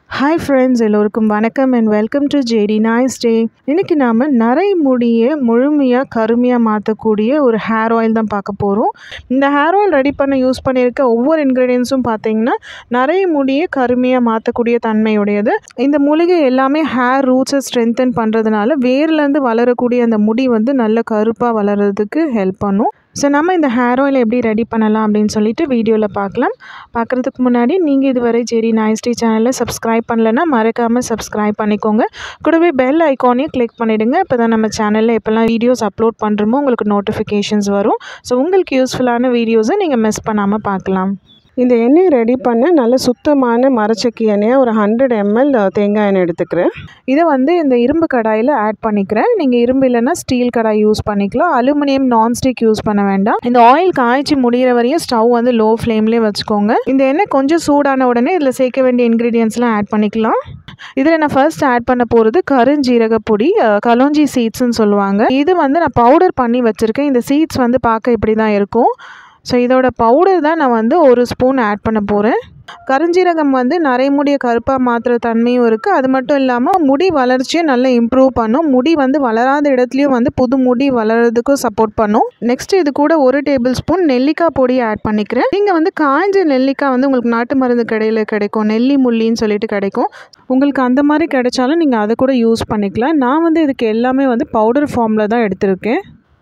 hi friends எல்லோருக்கும் வணக்கம் and welcome to JD nice day இன்றைக்கி நாம் நரை முடியை முழுமையாக கருமையாக மாற்றக்கூடிய ஒரு ஹேர் ஆயில் தான் பார்க்க போகிறோம் இந்த ஹேர் ஆயில் ரெடி பண்ண யூஸ் பண்ணியிருக்க ஒவ்வொரு இன்க்ரீடியன்ஸும் பார்த்தீங்கன்னா நரை முடியை கருமையாக மாற்றக்கூடிய தன்மையுடையது இந்த மூலிகை எல்லாமே ஹேர் ரூட்ஸை ஸ்ட்ரென்தன் பண்ணுறதுனால வேர்லேருந்து வளரக்கூடிய அந்த முடி வந்து நல்ல கருப்பாக வளர்கிறதுக்கு ஹெல்ப் பண்ணும் ஸோ நம்ம இந்த ஹேர் ஆயில் எப்படி ரெடி பண்ணலாம் அப்படின்னு சொல்லிட்டு வீடியோவில் பார்க்கலாம் பார்க்குறதுக்கு முன்னாடி நீங்கள் இதுவரை ஜெரி நாய்ஸ்டி சேனலை சப்ஸ்கிரைப் பண்ணலைன்னா மறக்காமல் சப்ஸ்கிரைப் பண்ணிக்கோங்க கூடவே பெல் ஐக்கானையும் கிளிக் பண்ணிவிடுங்க இப்போ தான் நம்ம சேனலில் எப்போல்லாம் வீடியோஸ் அப்லோட் பண்ணுறோமோ உங்களுக்கு நோட்டிஃபிகேஷன்ஸ் வரும் ஸோ உங்களுக்கு யூஸ்ஃபுல்லான வீடியோஸை நீங்கள் மிஸ் பண்ணாமல் பார்க்கலாம் இந்த எண்ணெய் ரெடி பண்ண நல்ல சுத்தமான மரச்சக்கி எண்ணெயை ஒரு ஹண்ட்ரட் எம்எல் தேங்காய் எண்ணெய் எடுத்துக்கிறேன் இதை வந்து இந்த இரும்பு கடாயில் ஆட் பண்ணிக்கிறேன் நீங்கள் இரும்பு இல்லைன்னா ஸ்டீல் கடாய் யூஸ் பண்ணிக்கலாம் அலுமினியம் நான்ஸ்டிக் யூஸ் பண்ண வேண்டாம் இந்த ஆயில் காய்ச்சி முடிகிற வரையும் ஸ்டவ் வந்து லோ ஃப்ளேம்லேயே வச்சுக்கோங்க இந்த எண்ணெய் கொஞ்சம் சூடான உடனே இதில் சேர்க்க வேண்டிய இன்க்ரீடியன்ஸ்லாம் ஆட் பண்ணிக்கலாம் இதில் நான் ஃபர்ஸ்ட் ஆட் பண்ண போகிறது கருஞ்சீரக பொடி கலோஞ்சி சீட்ஸ்னு சொல்லுவாங்க இது வந்து நான் பவுடர் பண்ணி வச்சுருக்கேன் இந்த சீட்ஸ் வந்து பார்க்க இப்படி தான் இருக்கும் ஸோ இதோட பவுடர் தான் நான் வந்து ஒரு ஸ்பூன் ஆட் பண்ண போகிறேன் கருஞ்சீரகம் வந்து நரைமுடியை கருப்பாக மாற்றுற தன்மையும் இருக்குது அது மட்டும் இல்லாமல் முடி வளர்ச்சியை நல்லா இம்ப்ரூவ் பண்ணும் முடி வந்து வளராத இடத்துலையும் வந்து புது முடி வளர்கிறதுக்கும் சப்போர்ட் பண்ணும் நெக்ஸ்ட் இது கூட ஒரு டேபிள் ஸ்பூன் நெல்லிக்காய் பொடி ஆட் பண்ணிக்கிறேன் நீங்கள் வந்து காய்ஞ்ச நெல்லிக்காய் வந்து உங்களுக்கு நாட்டு மருந்து கடையில் கிடைக்கும் நெல்லி முள்ளின்னு சொல்லிட்டு கிடைக்கும் உங்களுக்கு அந்த மாதிரி கிடைச்சாலும் நீங்கள் அதை கூட யூஸ் பண்ணிக்கலாம் நான் வந்து இதுக்கு எல்லாமே வந்து பவுடர் ஃபார்மில் தான் எடுத்திருக்கேன்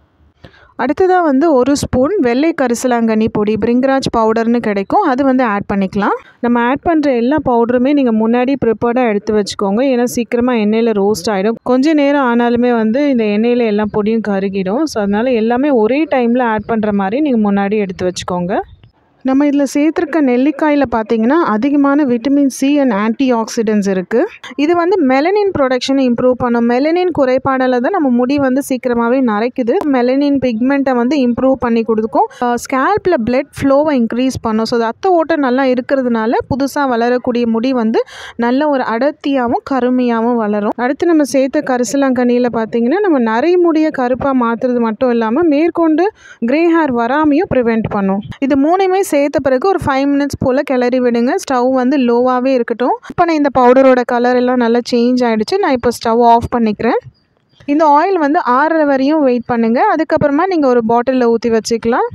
அடுத்ததாக வந்து ஒரு ஸ்பூன் வெள்ளை கரிசலாங்கண்ணி பொடி பிரிங்கராஜ் பவுடர்னு கிடைக்கும் அது வந்து ஆட் பண்ணிக்கலாம் நம்ம ஆட் பண்ணுற எல்லா பவுடருமே நீங்கள் முன்னாடி ப்ரிப்பேர்டாக எடுத்து வச்சுக்கோங்க ஏன்னா சீக்கிரமாக எண்ணெயில் ரோஸ்ட் ஆகிடும் கொஞ்சம் நேரம் ஆனாலுமே வந்து இந்த எண்ணெயில் எல்லா பொடியும் கருகிடும் ஸோ அதனால் எல்லாமே ஒரே டைமில் ஆட் பண்ணுற மாதிரி நீங்கள் முன்னாடி எடுத்து வச்சுக்கோங்க நம்ம இதில் சேர்த்துருக்க நெல்லிக்காயில் பார்த்தீங்கன்னா அதிகமான vitamin C and antioxidants இருக்குது இது வந்து மெலனின் ப்ரொடக்ஷனை இம்ப்ரூவ் பண்ணும் மெலனின் குறைபாடால் தான் நம்ம முடி வந்து சீக்கிரமாகவே நரைக்குது மெலனின் பிக்மெண்ட்டை வந்து இம்ப்ரூவ் பண்ணி கொடுக்கும் ஸ்கேல்பில் பிளட் ஃப்ளோவை இன்க்ரீஸ் பண்ணும் ஸோ ரத்த ஓட்டம் நல்லா இருக்கிறதுனால புதுசாக வளரக்கூடிய முடி வந்து நல்ல ஒரு அடர்த்தியாகவும் கருமையாகவும் வளரும் அடுத்து நம்ம சேர்த்த கரிசலாங்கண்ணியில் பார்த்தீங்கன்னா நம்ம நரை முடியை கருப்பாக மாற்றுறது மட்டும் இல்லாமல் மேற்கொண்டு கிரே ஹேர் வராமையும் ப்ரிவெண்ட் பண்ணும் இது மூணுமே சேர்த்த பிறகு ஒரு ஃபைவ் மினிட்ஸ் போல் கிளறி விடுங்க ஸ்டவ் வந்து லோவாகவே இருக்கட்டும் இப்போ நான் இந்த பவுடரோட கலர் எல்லாம் நல்லா சேஞ்ச் ஆகிடுச்சு நான் இப்போ ஸ்டவ் ஆஃப் பண்ணிக்கிறேன் இந்த ஆயில் வந்து ஆறுற வரையும் வெயிட் பண்ணுங்கள் அதுக்கப்புறமா நீங்கள் ஒரு பாட்டிலில் ஊற்றி வச்சுக்கலாம்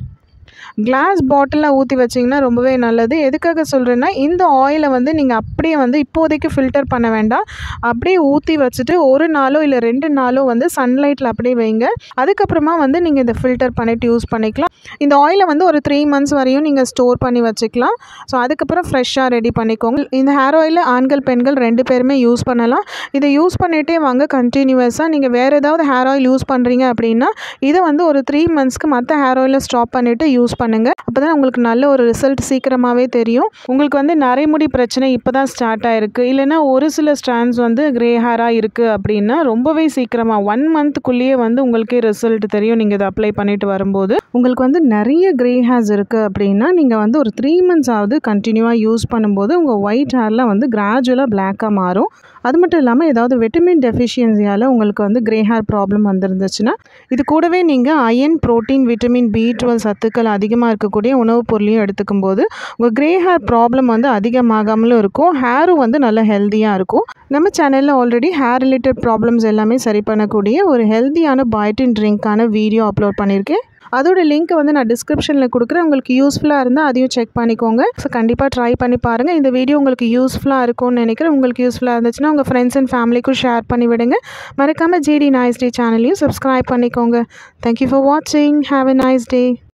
கிளாஸ் பாட்டிலில் ஊற்றி வச்சிங்கன்னா ரொம்பவே நல்லது எதுக்காக சொல்கிறேன்னா இந்த ஆயிலை வந்து நீங்கள் அப்படியே வந்து இப்போதைக்கு ஃபில்டர் பண்ண வேண்டாம் அப்படியே ஊற்றி வச்சுட்டு ஒரு நாளோ இல்லை ரெண்டு நாளோ வந்து சன்லைட்டில் அப்படியே வைங்க அதுக்கப்புறமா வந்து நீங்கள் இதை ஃபில்டர் பண்ணிவிட்டு யூஸ் பண்ணிக்கலாம் இந்த ஆயிலை வந்து ஒரு த்ரீ மந்த்ஸ் வரையும் நீங்கள் ஸ்டோர் பண்ணி வச்சுக்கலாம் ஸோ அதுக்கப்புறம் ஃப்ரெஷ்ஷாக ரெடி பண்ணிக்கோங்க இந்த ஹேர் ஆயிலை ஆண்கள் பெண்கள் ரெண்டு பேருமே யூஸ் பண்ணலாம் இதை யூஸ் பண்ணிகிட்டே வாங்க கண்டினியூஸாக நீங்கள் வேறு ஏதாவது ஹேர் ஆயில் யூஸ் பண்ணுறீங்க அப்படின்னா இதை வந்து ஒரு த்ரீ மந்த்ஸ்க்கு மற்ற ஹேர் ஆயிலை ஸ்டாப் பண்ணிவிட்டு யூஸ் பண்ணுங்கள் அப்போ தான் உங்களுக்கு நல்ல ஒரு ரிசல்ட் சீக்கிரமாகவே தெரியும் உங்களுக்கு வந்து நரைமுடி பிரச்சனை இப்போ தான் ஸ்டார்ட் ஆகிருக்கு இல்லைனா ஒரு சில ஸ்ட்ராண்ட்ஸ் வந்து கிரே ஹேராக இருக்குது அப்படின்னா ரொம்பவே சீக்கிரமாக ஒன் மந்த்துக்குள்ளேயே வந்து உங்களுக்கே ரிசல்ட் தெரியும் நீங்கள் இதை அப்ளை பண்ணிட்டு வரும்போது உங்களுக்கு வந்து நிறைய கிரே ஹேர்ஸ் இருக்குது அப்படின்னா நீங்கள் வந்து ஒரு த்ரீ மந்த்ஸ் ஆகுது கண்டினியூவாக யூஸ் பண்ணும்போது உங்கள் ஒயிட் ஹேர்லாம் வந்து கிராஜுவலாக பிளாக்காக மாறும் அது மட்டும் இல்லாமல் ஏதாவது விட்டமின் டெஃபிஷியன்சியால் உங்களுக்கு வந்து கிரே ஹேர் ப்ராப்ளம் வந்துருந்துச்சுன்னா இது கூடவே நீங்கள் iron protein vitamin B twelve சத்துக்கள் அதிகமாக இருக்கக்கூடிய உணவுப் பொருளையும் எடுத்துக்கும் போது உங்கள் கிரே ஹேர் ப்ராப்ளம் வந்து அதிகமாகாமலும் இருக்கும் ஹேரும் வந்து நல்ல ஹெல்த்தியாக இருக்கும் நம்ம சேனலில் ஆல்ரெடி ஹேர் ரிலேட்டட் ப்ராப்ளம்ஸ் எல்லாமே சரி பண்ணக்கூடிய ஒரு ஹெல்த்தியான பயோட்டின் ட்ரிங்க்கான வீடியோ அப்லோட் பண்ணியிருக்கேன் அதோட லிங்க் வந்து நான் டிஸ்கிரிப்ஷனில் கொடுக்குறேன் உங்களுக்கு யூஸ்ஃபுல்லாக இருந்தால் அதையும் செக் பண்ணிக்கோங்க ஸோ கண்டிப்பாக ட்ரை பண்ணி பாருங்கள் இந்த வீடியோ உங்களுக்கு யூஸ்ஃபுல்லாக இருக்கும்னு நினைக்கிறேன் உங்களுக்கு யூஸ்ஃபுல்லாக இருந்துச்சுன்னா உங்கள் ஃப்ரெண்ட்ஸ் அண்ட் ஃபேமிலிக்கும் ஷேர் பண்ணி விடுங்க மறக்காமல் ஜிடி நைஸ் டே சேனலையும் சப்ஸ்கிரைப் பண்ணிக்கோங்க தேங்க்யூ ஃபார் வாட்சிங் ஹாவ் எ நைஸ் டே